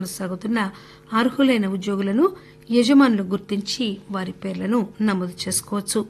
కొనసాగుతున్న అర్హులైన ఉద్యోగులను యజమానులు గుర్తించి వారి పేర్లను నమోదు చేసుకోవచ్చు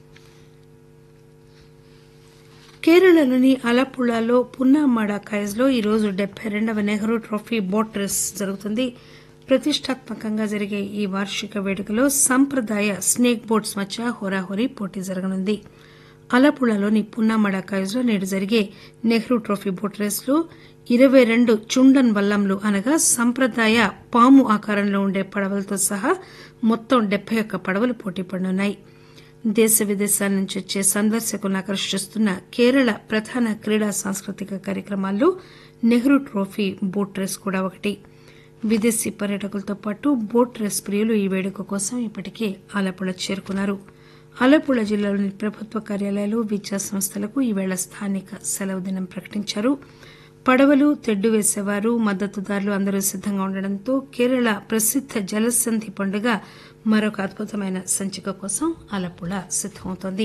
కేరళలోని అలప్పుళాలో పున్నామాడ కైజ్ లో ఈరోజు డెబ్బై రెండవ నెహ్రూ ట్రోఫీ బోట్ రేస్ జరుగుతుంది ప్రతిష్టాత్మకంగా జరిగే ఈ వార్షిక వేడుకలో సంప్రదాయ స్నేక్ బోట్స్ మధ్య హోరాహోరీ పోటీ జరగనుంది అలపుళలోని పున్నామడ కైజ్ లో నేడు జరిగే నెహ్రూ ట్రోఫీ బోట్ రేస్ లో ఇరవై రెండు చుండన్ వల్లంలు అనగా సంప్రదాయ పాము ఆకారంలో ఉండే పడవలతో సహా మొత్తం డెబ్బై ఒక్క పడవలు పోటీ పడనున్నాయి దేశ విదేశాల నుంచి వచ్చే సందర్శకులను ఆకర్షిస్తున్న కేరళ ప్రధాన క్రీడా సాంస్కృతిక కార్యక్రమాల్లో నెహ్రూ ట్రోఫీ బోట్ రేస్ కూడా ఒకటి విదేశీ పర్యాటకులతో పాటు బోట్ రేస్ ప్రియులు ఈ వేడుక కోసం ఇప్పటికే ఆలపుళ చేరుకున్నారు ఆలపుళ జిల్లాలోని ప్రభుత్వ కార్యాలయాలు విద్యా సంస్థలకు ఈవేళ స్థానిక సెలవు దినం ప్రకటించారు పడవలు తెడ్డు వేసేవారు మద్దతుదారులు అందరూ సిద్దంగా ఉండడంతో కేరళ ప్రసిద్ద జలసంధి పండుగ మరొక అద్భుతమైన సంచిక కోసం ఆలపుళ సిద్దమవుతోంది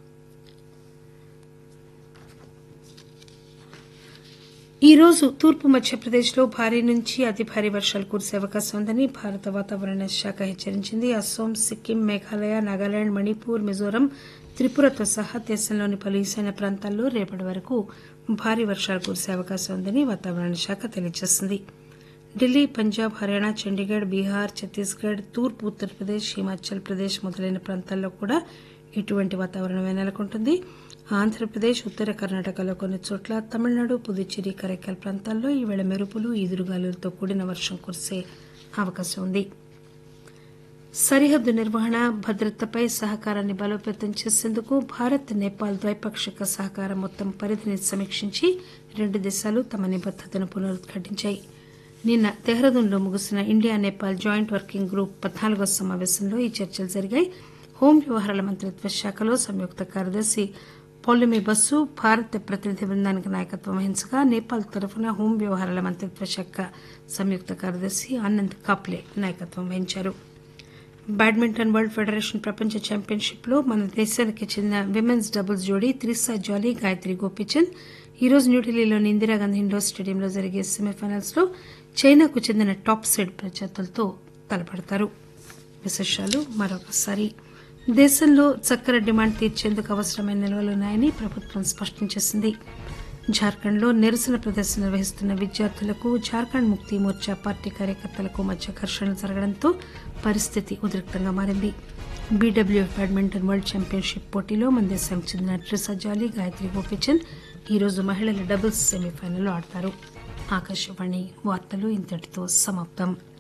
ఈ రోజు తూర్పు మధ్యప్రదేశ్లో భారీ నుంచి అతి భారీ వర్షాలు కురిసే అవకాశం ఉందని భారత వాతావరణ శాఖ హెచ్చరించింది అస్సోం సిక్కిం మేఘాలయ నాగాలాండ్ మణిపూర్ మిజోరం త్రిపురతో సహా దేశంలోని పలు ఈశాన్య ప్రాంతాల్లో రేపటి వరకు భారీ వర్షాలు కురిసే అవకాశం ఉందని వాతావరణ శాఖ తెలియజేసింది ఢిల్లీ పంజాబ్ హర్యానా చండీగఢ్ బీహార్ ఛత్తీస్గఢ్ తూర్పు ఉత్తరప్రదేశ్ హిమాచల్ ప్రదేశ్ మొదలైన ప్రాంతాల్లో కూడా ఇటువంటి వాతావరణమే నెలకొంటుంది ఆంధ్రప్రదేశ్ ఉత్తర కర్ణాటకలో కొన్ని చోట్ల తమిళనాడు పుదుచ్చేరి కరైకల్ ప్రాంతాల్లో ఈవేళ మెరుపులు ఈదురుగాలులతో కూడిన వర్షం కురిసే అవకాశం ఉంది సరిహద్దు నిర్వహణ భద్రతపై సహకారాన్ని బలోపేతం చేసేందుకు భారత్ నేపాల్ ద్వైపాక్షిక సహకారం మొత్తం పరిధిని సమీక్షించి రెండు దేశాలు తమ నిబద్దతను పునరుద్ఘాటించాయి నిన్న దెహ్రాదూన్లో ముగిసిన India Nepal joint working group పద్నాలుగో సమావేశంలో ఈ చర్చలు జరిగాయి హోం వ్యవహారాల మంత్రిత్వ శాఖలో సంయుక్త కార్యదర్శి పౌలమి బస్సు భారత ప్రతినిధి బృందానికి నాయకత్వం వహించగా నేపాల్ తరఫున హోం వ్యవహారాల మంత్రిత్వ శాఖ సంయుక్త కార్యదర్శి ఆనంద్ కాప్లే నాయకత్వం వహించారు బ్యాడ్మింటన్ వరల్డ్ ఫెడరేషన్ ప్రపంచ ఛాంపియన్షిప్ లో మన దేశానికి చెందిన విమెన్స్ డబుల్స్ జోడీ త్రిసా జాలీ గాయత్రి గోపీచంద్ ఈరోజు న్యూఢిల్లీలోని ఇందిరాగాంధీ ఇండోర్ స్టేడియంలో జరిగే సెమీఫైనల్స్ లో చైనాకు చెందిన టాప్ సైడ్ ప్రత్యర్థులతో తలపడతారు విశేషాలు మరొకసారి దేశంలో చక్కెర డిమాండ్ తీర్చేందుకు అవసరమైన నిల్వలున్నాయని ప్రభుత్వం స్పష్టం చేసింది జార్ఖండ్లో నిరసన ప్రదర్శన నిర్వహిస్తున్న విద్యార్థులకు జార్ఖండ్ ముక్తి మోర్చా పార్టీ కార్యకర్తలకు మధ్య ఘర్షణలు జరగడంతో పరిస్థితి ఉద్రిక్తంగా మారింది బీడబ్ల్యూఎఫ్ బ్యాడ్మింటన్ వరల్డ్ ఛాంపియన్షిప్ పోటీలో మన దేశానికి చెందిన ట్రిసా జాలీ గాయత్రి గోపీచంద్ ఈరోజు మహిళల డబుల్స్ సెమీఫైనల్లో ఆడతారు ఆకాశవాణి వార్తలు ఇంతటితో సమాప్తం